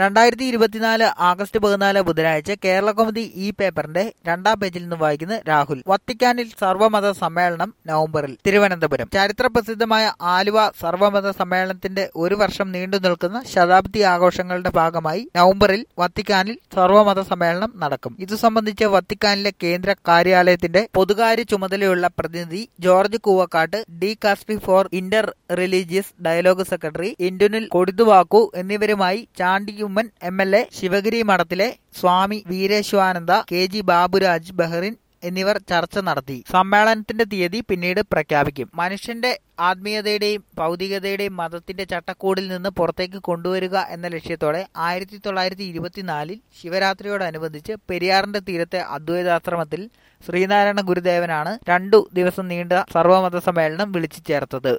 രണ്ടായിരത്തി ഇരുപത്തിനാല് ആഗസ്റ്റ് പതിനാല് ബുധനാഴ്ച കേരള കൗമുദി ഈ പേപ്പറിന്റെ രണ്ടാം പേജിൽ നിന്ന് വായിക്കുന്ന രാഹുൽ വത്തിക്കാനിൽ സർവമത സമ്മേളനം നവംബറിൽ തിരുവനന്തപുരം ചരിത്ര പ്രസിദ്ധമായ ആലുവ സർവമത സമ്മേളനത്തിന്റെ ഒരു വർഷം നീണ്ടു നിൽക്കുന്ന ശതാബ്ദി ആഘോഷങ്ങളുടെ ഭാഗമായി നവംബറിൽ വത്തിക്കാനിൽ സർവമത സമ്മേളനം നടക്കും ഇതു സംബന്ധിച്ച് വത്തിക്കാനിലെ കേന്ദ്ര കാര്യാലയത്തിന്റെ പൊതുകാര്യ ചുമതലയുള്ള പ്രതിനിധി George Koovakkad dicastery for interreligious dialogue secretary Indunil Kodithuwakku എന്നിവരുമായി Chandy Oommen M L A Sivagiri മഠത്തിലെ Swami Veereshwananda K G Baburaj Bahrain എന്നിവർ ചർച്ച നടത്തി സമ്മേളനത്തിന്റെ തീയതി പിന്നീട് പ്രഖ്യാപിക്കും മനുഷ്യന്റെ ആത്മീയതയുടെയും ഭൗതികതയുടെയും മതത്തിന്റെ ചട്ടക്കൂടിൽ നിന്ന് പുറത്തേക്ക് കൊണ്ടുവരിക എന്ന ലക്ഷ്യത്തോടെ ആയിരത്തി തൊള്ളായിരത്തി ഇരുപത്തിനാലിൽ ശിവരാത്രിയോടനുബന്ധിച്ച് പെരിയാറിന്റെ തീരത്തെ അദ്വൈതാശ്രമത്തിൽ ശ്രീനാരായണ ഗുരുദേവനാണ് രണ്ടു ദിവസം നീണ്ട സർവമത സമ്മേളനം വിളിച്ചു ചേർത്തത്